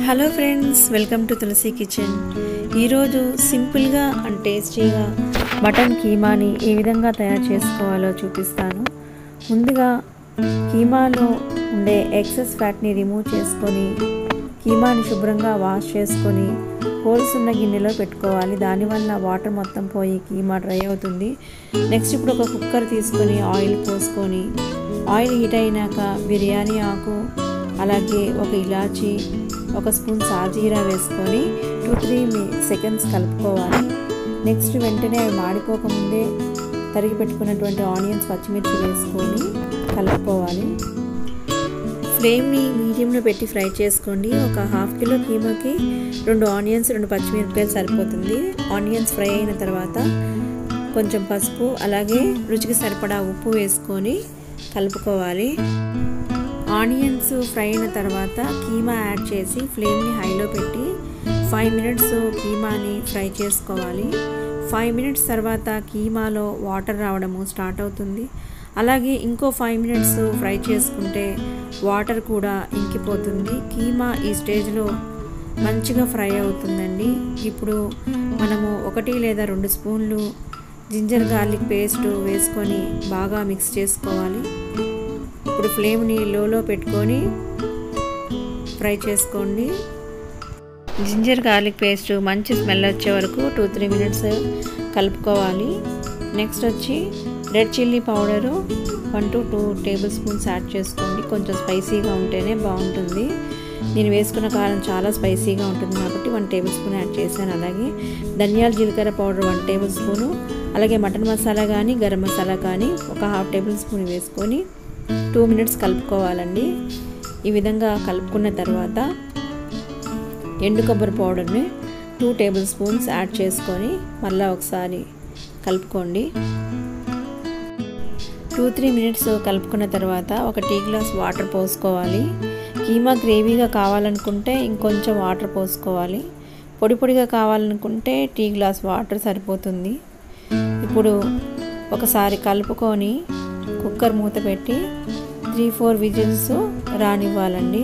hello friends welcome to Tulasi kitchen ఈరోజు సింపుల్గా and టేస్టీగా మటన్ కీమాని ఏ విధంగా తయారు చేసుకోవాలో చూపిస్తాను ముందుగా కీమాలో ఉండే ఎక్సెస్ ఫ్యాట్ని రిమూవ్ చేసుకొని కీమాని శుభ్రంగా వాష్ చేసుకొని హోల్స్ ఉన్న గిన్నెలో పెట్టుకోవాలి దానివల్ల వాటర్ మొత్తం పోయి కీమా డ్రై అవుతుంది నెక్స్ట్ ఇప్పుడు ఒక కుక్కర్ తీసుకొని ఆయిల్ పోసుకొని ఆయిల్ హీట్ అయినాక బిర్యానీ ఆకు అలాగే ఒక ఇలాచి ఒక స్పూన్ సాజీరా వేసుకొని టూ త్రీ సెకండ్స్ కలుపుకోవాలి నెక్స్ట్ వెంటనే అవి మాడిపోకముందే తరిగి పెట్టుకున్నటువంటి ఆనియన్స్ పచ్చిమిర్చి వేసుకొని కలుపుకోవాలి ఫ్లేమ్ని మీడియంలో పెట్టి ఫ్రై చేసుకోండి ఒక హాఫ్ కిలో కీమాకి రెండు ఆనియన్స్ రెండు పచ్చిమిరపకాయలు సరిపోతుంది ఆనియన్స్ ఫ్రై అయిన తర్వాత కొంచెం పసుపు అలాగే రుచికి సరిపడా ఉప్పు వేసుకొని కలుపుకోవాలి ఆనియన్స్ ఫ్రై అయిన తర్వాత కీమా యాడ్ చేసి ఫ్లేమ్ని హైలో పెట్టి ఫైవ్ మినిట్స్ కీమాని ఫ్రై చేసుకోవాలి ఫైవ్ మినిట్స్ తర్వాత కీమాలో వాటర్ రావడము స్టార్ట్ అవుతుంది అలాగే ఇంకో ఫైవ్ మినిట్స్ ఫ్రై చేసుకుంటే వాటర్ కూడా ఇంకిపోతుంది కీమా ఈ స్టేజ్లో మంచిగా ఫ్రై అవుతుందండి ఇప్పుడు మనము ఒకటి లేదా రెండు స్పూన్లు జింజర్ గార్లిక్ పేస్ట్ వేసుకొని బాగా మిక్స్ చేసుకోవాలి ఇప్పుడు ఫ్లేమ్ని లోలో పెట్టుకొని ఫ్రై చేసుకోండి జింజర్ గార్లిక్ పేస్ట్ మంచి స్మెల్ వచ్చే వరకు టూ త్రీ మినిట్స్ కలుపుకోవాలి నెక్స్ట్ వచ్చి red chilli powder one to two tablespoons add చేసుకోండి కొంచెం స్పైసీగా ఉంటేనే బాగుంటుంది నేను వేసుకున్న కారం చాలా స్పైసీగా ఉంటుంది కాబట్టి వన్ టేబుల్ స్పూన్ యాడ్ చేశాను అలాగే ధనియాల జీలకర్ర పౌడర్ వన్ టేబుల్ స్పూను అలాగే మటన్ మసాలా కానీ గరం మసాలా కానీ ఒక హాఫ్ టేబుల్ స్పూన్ వేసుకొని టూ మినిట్స్ కలుపుకోవాలండి ఈ విధంగా కలుపుకున్న తర్వాత ఎండు కొబ్బరి పౌడర్ని టూ టేబుల్ స్పూన్స్ యాడ్ చేసుకొని మళ్ళీ ఒకసారి కలుపుకోండి టూ త్రీ మినిట్స్ కలుపుకున్న తర్వాత ఒక టీ గ్లాస్ వాటర్ పోసుకోవాలి కీమా గ్రేవీగా కావాలనుకుంటే ఇంకొంచెం వాటర్ పోసుకోవాలి పొడి పొడిగా కావాలనుకుంటే టీ గ్లాస్ వాటర్ సరిపోతుంది ఇప్పుడు ఒకసారి కలుపుకొని కుక్కర్ మూత పెట్టి త్రీ ఫోర్ విజిల్స్ రానివ్వాలండి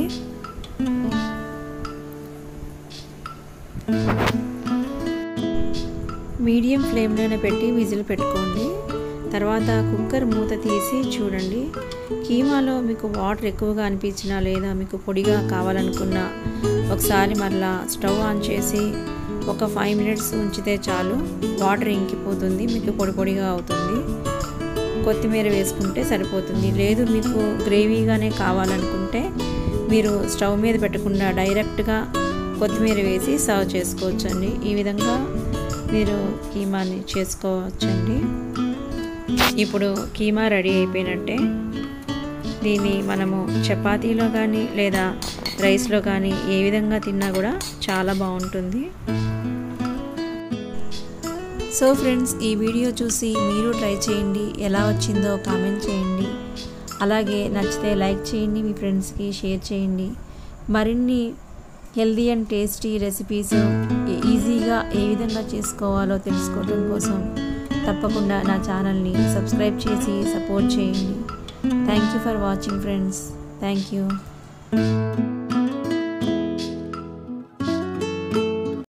మీడియం ఫ్లేమ్లోనే పెట్టి విజిల్ పెట్టుకోండి తర్వాత కుక్కర్ మూత తీసి చూడండి కీమాలో మీకు వాటర్ ఎక్కువగా అనిపించినా లేదా మీకు పొడిగా కావాలనుకున్నా ఒకసారి మరలా స్టవ్ ఆన్ చేసి ఒక ఫైవ్ మినిట్స్ ఉంచితే చాలు వాటర్ ఇంకిపోతుంది మీకు పొడి పొడిగా అవుతుంది కొత్తిమీర వేసుకుంటే సరిపోతుంది లేదు మీకు గ్రేవీగానే కావాలనుకుంటే మీరు స్టవ్ మీద పెట్టకుండా డైరెక్ట్గా కొత్తిమీర వేసి సర్వ్ చేసుకోవచ్చండి ఈ విధంగా మీరు కీమాని చేసుకోవచ్చండి ఇప్పుడు కీమా రెడీ అయిపోయినట్టే దీన్ని మనము చపాతీలో కానీ లేదా రైస్లో కానీ ఏ విధంగా తిన్నా కూడా చాలా బాగుంటుంది సో ఫ్రెండ్స్ ఈ వీడియో చూసి మీరు ట్రై చేయండి ఎలా వచ్చిందో కామెంట్ చేయండి అలాగే నచ్చితే లైక్ చేయండి మీ ఫ్రెండ్స్కి షేర్ చేయండి మరిన్ని హెల్దీ అండ్ టేస్టీ రెసిపీస్ ఈజీగా ఏ విధంగా చేసుకోవాలో తెలుసుకోవడం కోసం తప్పకుండా నా ఛానల్ని సబ్స్క్రైబ్ చేసి సపోర్ట్ చేయండి thank you for watching friends thank you